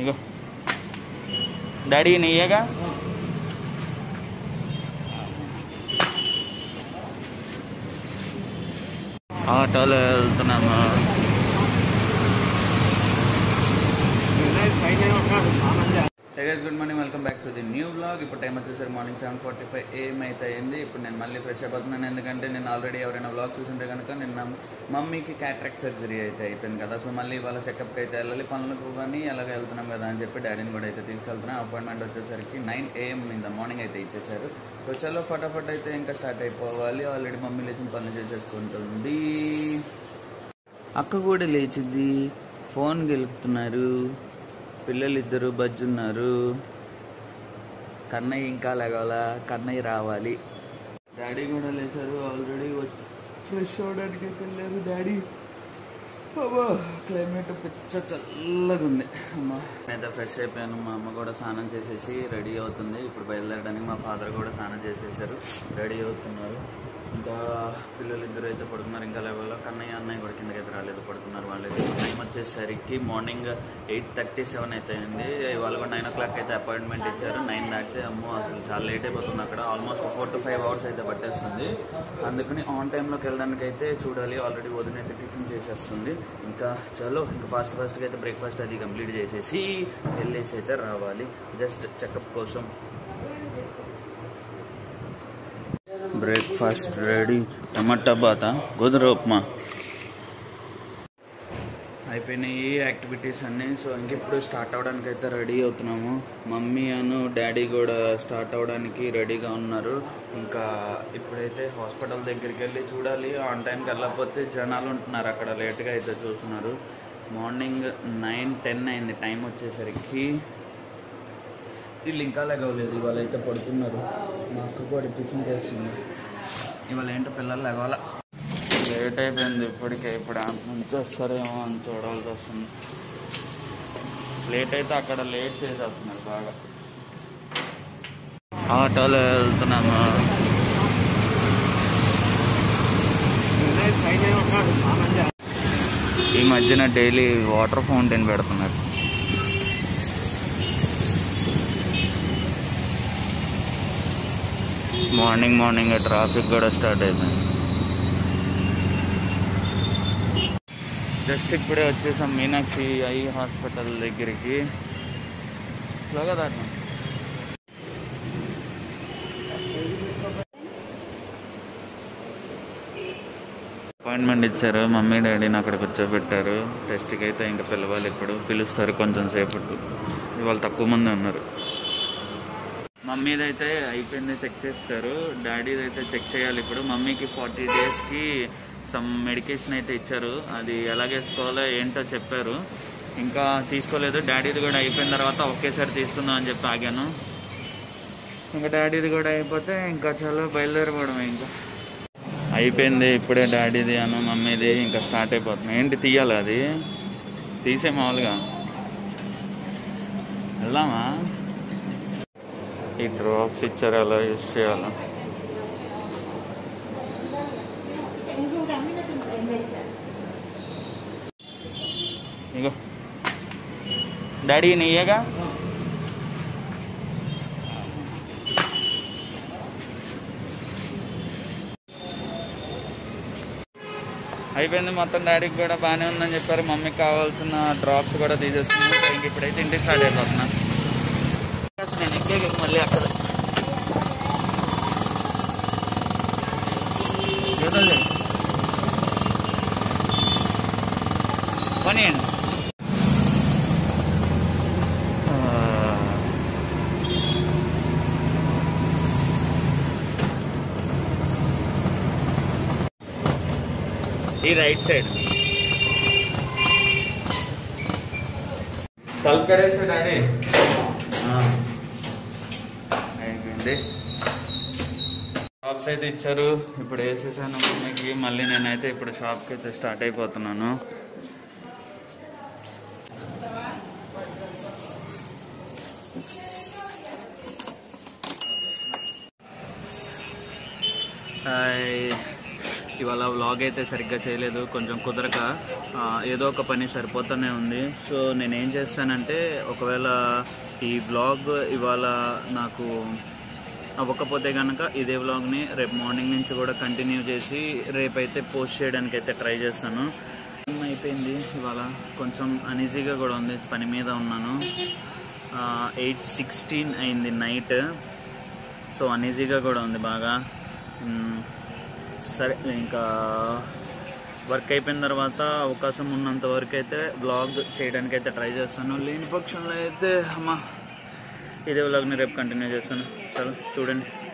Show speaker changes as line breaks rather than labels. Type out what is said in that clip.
ఇగో daddy నెయ్యగా ఆటోలో వెళ్తున్నాము guys good morning welcome back to the new blog ఇప్పుడు టైం వచ్చేసరికి మార్నింగ్ సెవెన్ ఫార్టీ ఫైవ్ ఏం అయితే అయింది ఇప్పుడు నేను మళ్ళీ ఫ్రెష్ అయిపోతున్నాను ఎందుకంటే నేను ఆల్రెడీ ఎవరైనా బ్లాగ్ చూసింటే కనుక నిన్న మమ్మీకి క్యాట్రాక్ట్ సర్జరీ అయితే అయిపోయింది కదా సో మళ్ళీ ఇవాళ చెకప్కి అయితే వెళ్ళాలి పనులకు కానీ ఎలాగ వెళ్తున్నాం కదా అని చెప్పి డాడీని కూడా అయితే తీసుకెళ్తున్నాను అపాయింట్మెంట్ వచ్చేసరికి nine AM in the morning అయితే ఇచ్చేసారు సో చలో ఫటాఫట్ అయితే ఇంకా స్టార్ట్ అయిపోవాలి ఆల్రెడీ మమ్మీ లేచిన పనులు చేసేసుకుంటుంది అక్క కూడా లేచింది ఫోన్ గెలుపుతున్నారు పిల్లలు ఇద్దరు బజ్జున్నారు కన్నయ్య ఇంకా లేగాల కన్నయ్య రావాలి డాడీ కూడా లేచారు ఆల్రెడీ వచ్చి ఫ్రెష్ అవడానికి వెళ్ళారు డాడీ అబ్బా క్లైమేట్ పిచ్చ చల్లగా ఉంది అమ్మ నేనైతే ఫ్రెష్ అయిపోయాను మా అమ్మ కూడా స్నానం చేసేసి రెడీ అవుతుంది ఇప్పుడు బయలుదేరడానికి మా ఫాదర్ కూడా స్నానం చేసేసారు రెడీ అవుతున్నారు ఇంకా పిల్లలు ఇద్దరు అయితే పడుకున్నారు ఇంకా లెవెల్లో కన్నయ్య అన్నయ్య కూడా కిందకి అయితే రాలేదు పడుకున్నారు వాళ్ళు అయితే టైం వచ్చేసరికి మార్నింగ్ ఎయిట్ థర్టీ సెవెన్ అయితే అయింది వాళ్ళు కూడా నైన్ ఓ క్లాక్ అయితే అపాయింట్మెంట్ ఇచ్చారు నైన్ దాటితే అమ్మో అసలు చాలా లేట్ అయిపోతుంది అక్కడ almost four to five hours అయితే పట్టేస్తుంది అందుకని ఆన్ టైంలోకి వెళ్ళడానికి అయితే చూడాలి ఆల్రెడీ వదిన అయితే టిఫిన్ చేసేస్తుంది ఇంకా చలో ఇంకా ఫాస్ట్ ఫాస్ట్గా అయితే బ్రేక్ఫాస్ట్ అది కంప్లీట్ చేసేసి వెళ్ళేసి అయితే రావాలి జస్ట్ చెకప్ కోసం బ్రేక్ఫాస్ట్ రెడీ టమాటా బాత గోధుమ ఉప్మా అయిపోయినాయి యాక్టివిటీస్ అన్నీ సో ఇంకెప్పుడు స్టార్ట్ అవ్వడానికి అయితే రెడీ అవుతున్నాము మమ్మీ అను డాడీ కూడా స్టార్ట్ అవ్వడానికి రెడీగా ఉన్నారు ఇంకా ఇప్పుడైతే హాస్పిటల్ దగ్గరికి వెళ్ళి చూడాలి ఆన్ టైంకి వెళ్ళకపోతే జనాలు ఉంటున్నారు అక్కడ లేట్గా అయితే చూస్తున్నారు మార్నింగ్ నైన్ టెన్ అయింది టైం వచ్చేసరికి వీళ్ళు ఇంకా లేగవలేదు ఇవాళ అయితే పడుతున్నారు మా అక్క కూడా టిఫిన్ చేస్తుంది ఇవాళ ఏంటో పిల్లలు లేవాల లేట్ అయిపోయింది ఇప్పటికే ఇప్పుడు యాప్ నుంచి వస్తారేమో అని చూడాల్సి వస్తుంది లేట్ అయితే అక్కడ లేట్ చేసేస్తున్నారు బాగా ఆటోలో వెళ్తున్నాము ఈ మధ్యన డైలీ వాటర్ ఫౌంటైన్ పెడుతున్నారు మార్నింగ్ మార్నింగ్ ట్రాఫిక్ కూడా స్టార్ట్ అయిపోయింది జస్ట్ ఇప్పుడే వచ్చేసాం మీనాక్షి ఐ హాస్పిటల్ దగ్గరికి ఇలాగా దాటినాం అపాయింట్మెంట్ ఇచ్చారు మమ్మీ డాడీని అక్కడ కూర్చోబెట్టారు టెస్ట్కి అయితే ఇంకా పిలవాలి ఇప్పుడు పిలుస్తారు కొంచెం సేపట్టు ఇవాళ తక్కువ మంది ఉన్నారు మమ్మీది అయితే అయిపోయింది చెక్ చేస్తారు డాడీది అయితే చెక్ చేయాలి ఇప్పుడు మమ్మీకి ఫార్టీ డేస్కి సమ్ మెడికేషన్ అయితే ఇచ్చారు అది ఎలాగేసుకోవాలో ఏంటో చెప్పారు ఇంకా తీసుకోలేదు డాడీది కూడా అయిపోయిన తర్వాత ఒకేసారి తీసుకుందాం అని చెప్పి ఆగాను ఇంకా డాడీది కూడా అయిపోతే ఇంకా చాలా బయలుదేరిపోవడమే ఇంకా అయిపోయింది ఇప్పుడే డాడీది అను మమ్మీది ఇంకా స్టార్ట్ అయిపోతుంది ఏంటి తీయాలి అది తీసే మామూలుగా వెళ్దామా ఈ డ్రాప్స్ ఇచ్చారు ఎలా యూస్ చేయాలా ఇగో డాడీ నెయ్యగా అయిపోయింది మొత్తం డాడీకి కూడా బాగానే ఉందని చెప్పారు మమ్మీకి కావాల్సిన డ్రాప్స్ కూడా తీసేసుకున్నాను సో ఇంక ఇప్పుడైతే ఇంటికి స్టార్ట్ అయిపోతున్నా నేను ఎక్కే మళ్ళీ అక్కడ ఏదండి పని ఈ రైట్ సైడ్ కల్కడేసి డాడీ అయిపోయింది షాప్స్ అయితే ఇచ్చారు ఇప్పుడు వేసేసాను మమ్మీకి మళ్ళీ నేనైతే ఇప్పుడు షాప్కి అయితే స్టార్ట్ అయిపోతున్నాను హాయ్ ఇవాళ వ్లాగ్ అయితే సరిగ్గా చేయలేదు కొంచెం కుదరక ఆ, ఏదో ఒక పని సరిపోతూనే ఉంది సో నేను ఏం చేస్తానంటే ఒకవేళ ఈ వ్లాగ్ ఇవాళ నాకు అవ్వకపోతే కనుక ఇదే వ్లాగ్ని రేపు మార్నింగ్ నుంచి కూడా కంటిన్యూ చేసి రేపైతే పోస్ట్ చేయడానికి అయితే ట్రై చేస్తాను టైం అయిపోయింది ఇవాళ కొంచెం అనీజీగా కూడా ఉంది పని మీద ఉన్నాను ఎయిట్ సిక్స్టీన్ అయింది నైట్ సో అనీజీగా కూడా ఉంది బాగా మ్, సరే ఇంకా వర్క్ అయిపోయిన తర్వాత అవకాశం ఉన్నంత వరకు అయితే బ్లాగ్ చేయడానికి అయితే ట్రై చేస్తాను లేని పక్షంలో అయితే అమ్మా ఇదే వ్లాగ్ని రేపు కంటిన్యూ చేస్తాను చలో చూడండి